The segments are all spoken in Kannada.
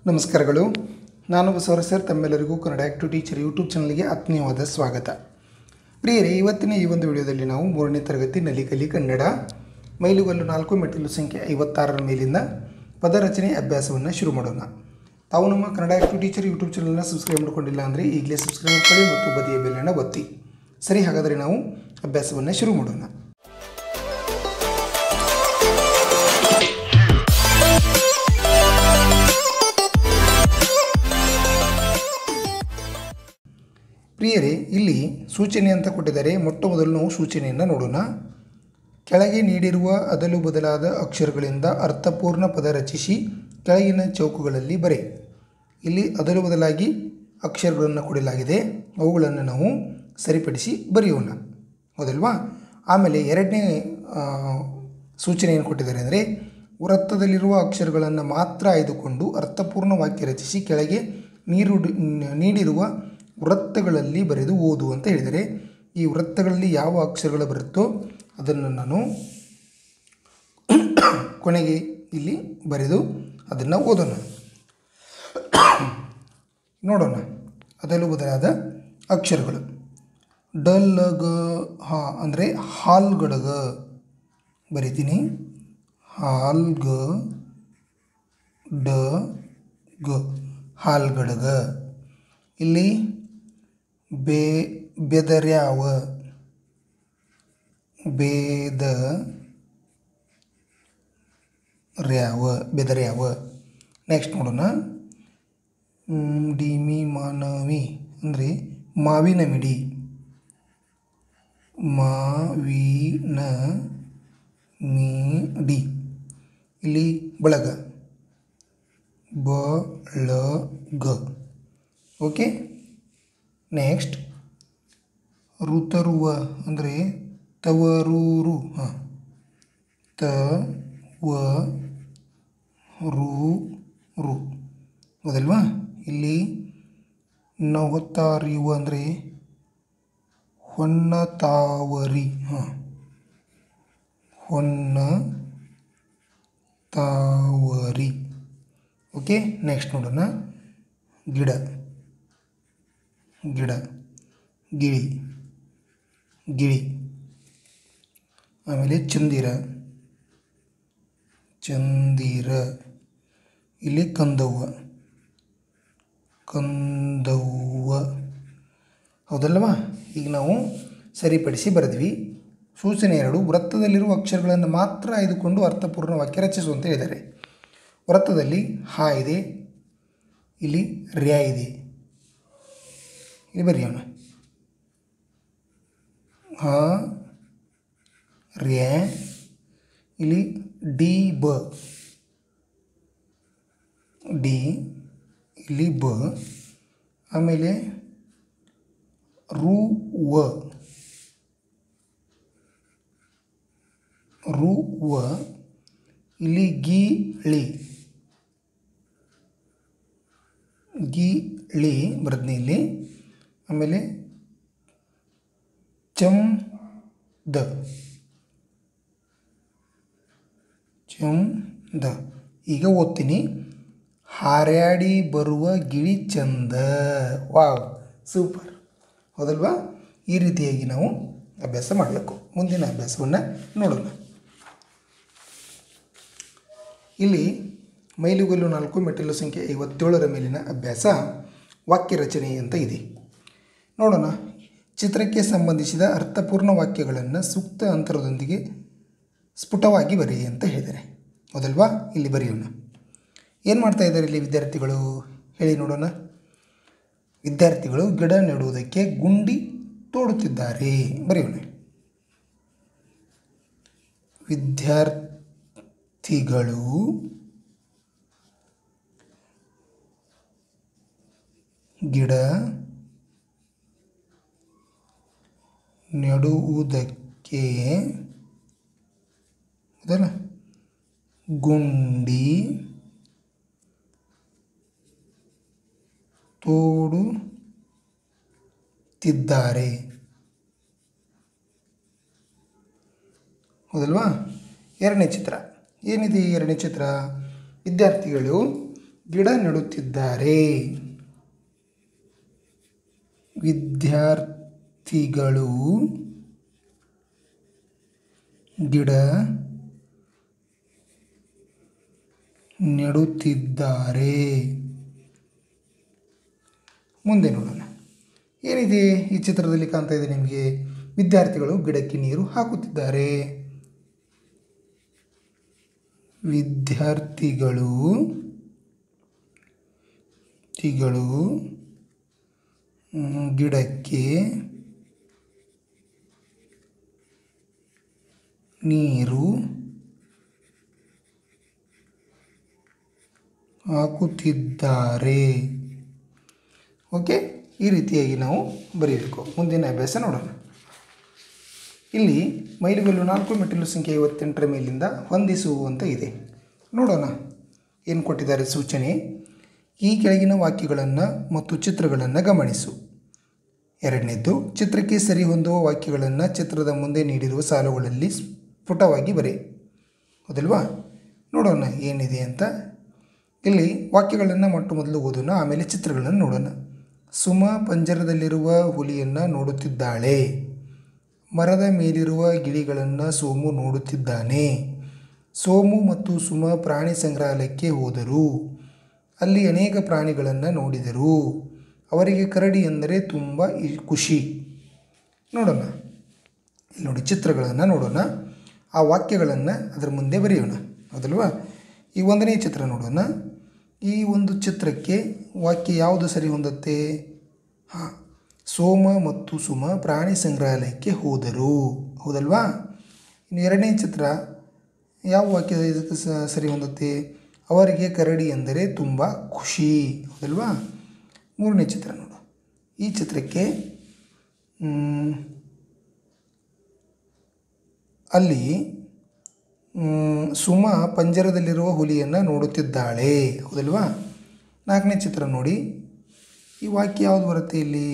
ನಮಸ್ಕಾರಗಳು ನಾನು ಬಸವರ ಸರ್ ತಮ್ಮೆಲ್ಲರಿಗೂ ಕನ್ನಡ ಆ್ಯಕ್ಟಿವ್ ಟೀಚರ್ ಯೂಟ್ಯೂಬ್ ಚಾನಲ್ಗೆ ಆತ್ಮೀಯವಾದ ಸ್ವಾಗತ ಪ್ರಿಯರೇ ಇವತ್ತಿನ ಈ ಒಂದು ವಿಡಿಯೋದಲ್ಲಿ ನಾವು ಮೂರನೇ ತರಗತಿ ನಲಿಕಲಿ ಕನ್ನಡ ಮೈಲುಗಲ್ಲು ನಾಲ್ಕು ಮೆಟ್ಟಿಲು ಸಂಖ್ಯೆ ಐವತ್ತಾರರ ಮೇಲಿಂದ ಪದರಚನೆ ಅಭ್ಯಾಸವನ್ನು ಶುರು ಮಾಡೋಣ ತಾವು ನಮ್ಮ ಕನ್ನಡ ಆ್ಯಕ್ಟಿವ್ ಟೀಚರ್ ಯೂಟ್ಯೂಬ್ ಚಾನಲ್ನ ಸಬ್ಸ್ಕ್ರೈಬ್ ಮಾಡ್ಕೊಂಡಿಲ್ಲ ಅಂದರೆ ಈಗಲೇ ಸಬ್ಸ್ಕ್ರೈಬ್ ಮಾಡ್ಕೊಳ್ಳಿ ಮತ್ತು ಬದಿಯ ಬೆಲ್ಲನ್ನು ಒತ್ತಿ ಸರಿ ಹಾಗಾದರೆ ನಾವು ಅಭ್ಯಾಸವನ್ನು ಶುರು ಮಾಡೋಣ ಪ್ರಿಯರೇ ಇಲ್ಲಿ ಸೂಚನೆ ಅಂತ ಕೊಟ್ಟಿದ್ದಾರೆ ಮೊಟ್ಟ ಮೊದಲು ನಾವು ಸೂಚನೆಯನ್ನು ನೋಡೋಣ ಕೆಳಗೆ ನೀಡಿರುವ ಅದಲು ಬದಲಾದ ಅಕ್ಷರಗಳಿಂದ ಅರ್ಥಪೂರ್ಣ ಪದ ರಚಿಸಿ ಕೆಳಗಿನ ಚೌಕಗಳಲ್ಲಿ ಬರೆ ಇಲ್ಲಿ ಅದಲು ಬದಲಾಗಿ ಅಕ್ಷರಗಳನ್ನು ಕೊಡಲಾಗಿದೆ ಅವುಗಳನ್ನು ನಾವು ಸರಿಪಡಿಸಿ ಬರೆಯೋಣ ಹೌದಲ್ವಾ ಆಮೇಲೆ ಎರಡನೇ ಆ, ಸೂಚನೆ ಏನು ಕೊಟ್ಟಿದ್ದಾರೆ ಅಂದರೆ ವೃತ್ತದಲ್ಲಿರುವ ಅಕ್ಷರಗಳನ್ನು ಮಾತ್ರ ಆಯ್ದುಕೊಂಡು ಅರ್ಥಪೂರ್ಣ ವಾಕ್ಯ ರಚಿಸಿ ಕೆಳಗೆ ನೀರು ನೀಡಿರುವ ವೃತ್ತಗಳಲ್ಲಿ ಬರೆದು ಓದು ಅಂತ ಹೇಳಿದರೆ ಈ ವೃತ್ತಗಳಲ್ಲಿ ಯಾವ ಅಕ್ಷರಗಳು ಬರುತ್ತೋ ಅದನ್ನು ನಾನು ಕೊನೆಗೆ ಇಲ್ಲಿ ಬರೆದು ಅದನ್ನು ಓದೋಣ ನೋಡೋಣ ಅದಲು ಬದಲಾದ ಅಕ್ಷರಗಳು ಡಲ್ ಗ ಹ ಅಂದರೆ ಹಾಲ್ಗಡಗ ಬರಿತೀನಿ ಹಾಲ್ಗ ಡ ಗ ಹಾಲ್ಗಡಗ ಇಲ್ಲಿ ಬೇ ಬೆದರ್ಯಾವ ಬೇದ ರ್ಯಾವ ಬೆದರ್ಯಾವ ನೆಕ್ಸ್ಟ್ ನೋಡೋಣ ಮ್, ಡಿಮಿ ಮಾನವಿ ಅಂದರೆ ಮಾವಿನ ಮಿಡಿ ಮಾವಿನ ಮಿಡಿ ಇಲ್ಲಿ ಬಳಗ ಬಳಗ ಓಕೆ ನೆಕ್ಸ್ಟ್ ಋತರುವ ಅಂದರೆ ತವರೂರು ಹಾಂ ತ ವ ರು ರು ಹೌದಲ್ವಾ ಇಲ್ಲಿ ನವತಾರಿವ ಅಂದರೆ ಹೊನ್ನ ತಾವರಿ ಹಾಂ ಹೊನ್ನ ತಾವರಿ ಓಕೆ ನೆಕ್ಸ್ಟ್ ನೋಡೋಣ ಗಿಡ ಗಿಡ ಗಿಳಿ ಗಿಳಿ ಆಮೇಲೆ ಚಂದಿರ ಚಂದಿರ ಇಲ್ಲಿ ಕಂದವ್ವ ಕಂದವ್ವ ಹೌದಲ್ಲವಾ ಈಗ ನಾವು ಸರಿಪಡಿಸಿ ಬರೆದ್ವಿ ಸೂಚನೆ ಎರಡು ವೃತ್ತದಲ್ಲಿರುವ ಅಕ್ಷರಗಳನ್ನು ಮಾತ್ರ ಆಯ್ದುಕೊಂಡು ಅರ್ಥಪೂರ್ಣ ವಾಕ್ಯ ರಚಿಸು ಅಂತ ಹೇಳಿದ್ದಾರೆ ವೃತ್ತದಲ್ಲಿ ಹಾ ಇದೆ ಇಲ್ಲಿ ರ್ಯಾ ಇದೆ ಇಲ್ಲಿ ಬರೆಯೋಣ ಹ ರ್ಯಾ ಇಲ್ಲಿ ಡಿ ಬ ಡಿ ಇಲ್ಲಿ ಬ ಆಮೇಲೆ ರು ವ ರು ವ ಇಲ್ಲಿ ಗಿ ಳಿ ಗಿ ಳಿ ಬರದ್ನಿ ಇಲ್ಲಿ ಆಮೇಲೆ ಚಮ್ ದ ಚಮ್ ದ ಈಗ ಓದ್ತೀನಿ ಹಾರ್ಯಾಡಿ ಬರುವ ಗಿಳಿ ಚಂದ ವಾವ್ ಸೂಪರ್ ಹೌದಲ್ವಾ ಈ ರೀತಿಯಾಗಿ ನಾವು ಅಭ್ಯಾಸ ಮಾಡಬೇಕು ಮುಂದಿನ ಅಭ್ಯಾಸವನ್ನು ನೋಡೋಣ ಇಲ್ಲಿ ಮೈಲುಗಲ್ಲು ನಾಲ್ಕು ಮೆಟ್ಟಿಲು ಸಂಖ್ಯೆ ಐವತ್ತೇಳರ ಮೇಲಿನ ಅಭ್ಯಾಸ ವಾಕ್ಯ ರಚನೆ ಅಂತ ಇದೆ ನೋಡೋಣ ಚಿತ್ರಕ್ಕೆ ಸಂಬಂಧಿಸಿದ ಅರ್ಥಪೂರ್ಣ ವಾಕ್ಯಗಳನ್ನು ಸೂಕ್ತ ಅಂತರದೊಂದಿಗೆ ಸ್ಫುಟವಾಗಿ ಬರೆಯಿ ಅಂತ ಹೇಳಿದ್ದಾರೆ ಹೌದಲ್ವಾ ಇಲ್ಲಿ ಬರೆಯೋಣ ಏನು ಮಾಡ್ತಾ ಇದ್ದಾರೆ ಇಲ್ಲಿ ವಿದ್ಯಾರ್ಥಿಗಳು ಹೇಳಿ ನೋಡೋಣ ವಿದ್ಯಾರ್ಥಿಗಳು ಗಿಡ ನೆಡುವುದಕ್ಕೆ ಗುಂಡಿ ತೋಡುತ್ತಿದ್ದಾರೆ ಬರೆಯೋಣ ವಿದ್ಯಾರ್ಥಿಗಳು ಗಿಡ ನೆಡುವುದಕ್ಕೆ ಹೌದಲ್ಲ ಗುಂಡಿ ತೋಡುತ್ತಿದ್ದಾರೆ ಹೌದಲ್ವಾ ಎರಡನೇ ಚಿತ್ರ ಏನಿದೆ ಈ ಎರಡನೇ ಚಿತ್ರ ವಿದ್ಯಾರ್ಥಿಗಳು ಗಿಡ ನೆಡುತ್ತಿದ್ದಾರೆ ವಿದ್ಯಾರ್ಥಿಗಳು ಗಿಡ ನೆಡುತ್ತಿದ್ದಾರೆ ಮುಂದೆ ನೋಡೋಣ ಏನಿದೆ ಈ ಚಿತ್ರದಲ್ಲಿ ಕಾಣ್ತಾ ಇದೆ ನಿಮಗೆ ವಿದ್ಯಾರ್ಥಿಗಳು ಗಿಡಕ್ಕೆ ನೀರು ಹಾಕುತ್ತಿದ್ದಾರೆ ವಿದ್ಯಾರ್ಥಿಗಳು ತಿಗಳು ಮ್, ಗಿಡಕ್ಕೆ ನೀರು ಹಾಕುತ್ತಿದ್ದಾರೆ ಓಕೆ ಈ ರೀತಿಯಾಗಿ ನಾವು ಬರೀಬೇಕು ಮುಂದಿನ ಅಭ್ಯಾಸ ನೋಡೋಣ ಇಲ್ಲಿ ಮೈಲಿಗಲ್ಲು ನಾಲ್ಕು ಮೆಟ್ಟಿಲು ಸಂಖ್ಯೆ ಐವತ್ತೆಂಟರ ಮೇಲಿಂದ ಹೊಂದಿಸು ಅಂತ ಇದೆ ನೋಡೋಣ ಏನು ಕೊಟ್ಟಿದ್ದಾರೆ ಸೂಚನೆ ಈ ಕೆಳಗಿನ ವಾಕ್ಯಗಳನ್ನು ಮತ್ತು ಚಿತ್ರಗಳನ್ನು ಗಮನಿಸು ಎರಡನೇದ್ದು ಚಿತ್ರಕ್ಕೆ ಸರಿ ಹೊಂದುವ ವಾಕ್ಯಗಳನ್ನು ಚಿತ್ರದ ಮುಂದೆ ನೀಡಿರುವ ಸಾಲುಗಳಲ್ಲಿ ಸ್ಫುಟವಾಗಿ ಬರೆ ಹೌದಲ್ವಾ ನೋಡೋಣ ಏನಿದೆ ಅಂತ ಇಲ್ಲಿ ವಾಕ್ಯಗಳನ್ನು ಮೊಟ್ಟ ಮೊದಲು ಓದೋಣ ಆಮೇಲೆ ಚಿತ್ರಗಳನ್ನು ನೋಡೋಣ ಸುಮ ಪಂಜರದಲ್ಲಿರುವ ಹುಲಿಯನ್ನು ನೋಡುತ್ತಿದ್ದಾಳೆ ಮರದ ಮೇಲಿರುವ ಗಿಳಿಗಳನ್ನು ಸೋಮು ನೋಡುತ್ತಿದ್ದಾನೆ ಸೋಮು ಮತ್ತು ಸುಮ ಪ್ರಾಣಿ ಸಂಗ್ರಹಾಲಯಕ್ಕೆ ಹೋದರು ಅಲ್ಲಿ ಅನೇಕ ಪ್ರಾಣಿಗಳನ್ನು ನೋಡಿದರು ಅವರಿಗೆ ಕರಡಿ ಎಂದರೆ ತುಂಬ ಇ- ಖುಷಿ ನೋಡೋಣ ಇಲ್ಲಿ ನೋಡಿ ಚಿತ್ರಗಳನ್ನು ನೋಡೋಣ ಆ ವಾಕ್ಯಗಳನ್ನು ಅದರ ಮುಂದೆ ಬರೆಯೋಣ ಹೌದಲ್ವಾ ಈ ಒಂದನೇ ಚಿತ್ರ ನೋಡೋಣ ಈ ಒಂದು ಚಿತ್ರಕ್ಕೆ ವಾಕ್ಯ ಯಾವುದು ಸರಿ ಹೊಂದುತ್ತೆ ಹಾಂ ಸೋಮ ಮತ್ತು ಸುಮ ಪ್ರಾಣಿ ಸಂಗ್ರಹಾಲಯಕ್ಕೆ ಹೋದರು ಹೌದಲ್ವಾ ಇನ್ನು ಎರಡನೇ ಚಿತ್ರ ಯಾವ ವಾಕ್ಯ ಇದಕ್ಕೆ ಸ- ಸರಿ ಹೊಂದುತ್ತೆ ಅವರಿಗೆ ಕರಡಿ ಎಂದರೆ ತುಂಬ ಖುಷಿ ಹೌದಲ್ವಾ ಮೂರನೇ ಚಿತ್ರ ನೋಡು ಈ ಚಿತ್ರಕ್ಕೆ ಮ್, ಅಲ್ಲಿ ಮ್, ಸುಮ ಪಂಜರದಲ್ಲಿರುವ ಹುಲಿಯನ್ನು ನೋಡುತ್ತಿದ್ದಾಳೆ ಹೌದಲ್ವಾ ನಾಲ್ಕನೇ ಚಿತ್ರ ನೋಡಿ ಈ ವಾಕ್ಯ ಯಾವುದು ಬರುತ್ತೆ ಇಲ್ಲಿ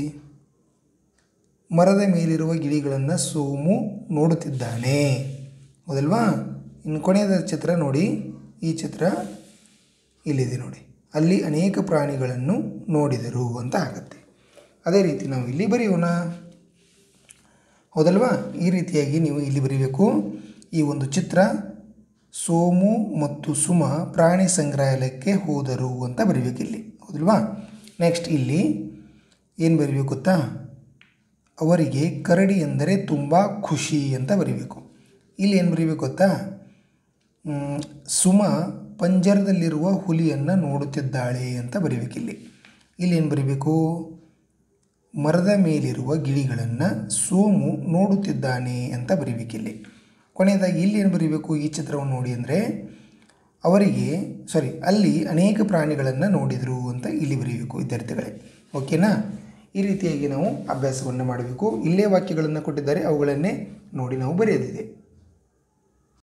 ಮರದ ಮೇಲಿರುವ ಗಿಳಿಗಳನ್ನು ಸೋಮು ನೋಡುತ್ತಿದ್ದಾನೆ ಹೌದಲ್ವಾ ಇನ್ನು ಕೊನೆಯದ ಚಿತ್ರ ನೋಡಿ ಈ ಚಿತ್ರ ಇಲ್ಲಿದೆ ನೋಡಿ ಅಲ್ಲಿ ಅನೇಕ ಪ್ರಾಣಿಗಳನ್ನು ನೋಡಿದರು ಅಂತ ಆಗುತ್ತೆ ಅದೇ ರೀತಿ ನಾವು ಇಲ್ಲಿ ಬರೆಯೋಣ ಹೌದಲ್ವಾ ಈ ರೀತಿಯಾಗಿ ನೀವು ಇಲ್ಲಿ ಬರೀಬೇಕು ಈ ಒಂದು ಚಿತ್ರ ಸೋಮು ಮತ್ತು ಸುಮ ಪ್ರಾಣಿ ಸಂಗ್ರಹಾಲಯಕ್ಕೆ ಹೋದರು ಅಂತ ಬರೀಬೇಕು ಇಲ್ಲಿ ಹೌದಲ್ವಾ ನೆಕ್ಸ್ಟ್ ಇಲ್ಲಿ ಏನು ಬರೀಬೇಕು ಗೊತ್ತಾ ಅವರಿಗೆ ಕರಡಿ ಎಂದರೆ ತುಂಬ ಖುಷಿ ಅಂತ ಬರೀಬೇಕು ಇಲ್ಲಿ ಏನು ಬರೀಬೇಕು ಗೊತ್ತಾ ಮ್, ಸುಮ ಪಂಜರದಲ್ಲಿರುವ ಹುಲಿಯನ್ನು ನೋಡುತ್ತಿದ್ದಾಳೆ ಅಂತ ಬರೀಬೇಕು ಇಲ್ಲಿ ಇಲ್ಲಿ ಏನು ಬರೀಬೇಕು ಮರದ ಮೇಲಿರುವ ಗಿಳಿಗಳನ್ನು ಸೋಮು ನೋಡುತ್ತಿದ್ದಾನೆ ಅಂತ ಬರೀಬೇಕಿಲ್ಲಿ ಕೊನೆಯದಾಗಿ ಇಲ್ಲಿ ಏನು ಬರೀಬೇಕು ಈ ಚಿತ್ರವನ್ನು ನೋಡಿ ಅಂದರೆ ಅವರಿಗೆ ಸಾರಿ ಅಲ್ಲಿ ಅನೇಕ ಪ್ರಾಣಿಗಳನ್ನು ನೋಡಿದರು ಅಂತ ಇಲ್ಲಿ ಬರೀಬೇಕು ವಿದ್ಯಾರ್ಥಿಗಳೇ ಓಕೆನಾ ಈ ರೀತಿಯಾಗಿ ನಾವು ಅಭ್ಯಾಸವನ್ನು ಮಾಡಬೇಕು ಇಲ್ಲೇ ವಾಕ್ಯಗಳನ್ನು ಕೊಟ್ಟಿದ್ದಾರೆ ಅವುಗಳನ್ನೇ ನೋಡಿ ನಾವು ಬರೆಯೋದಿದೆ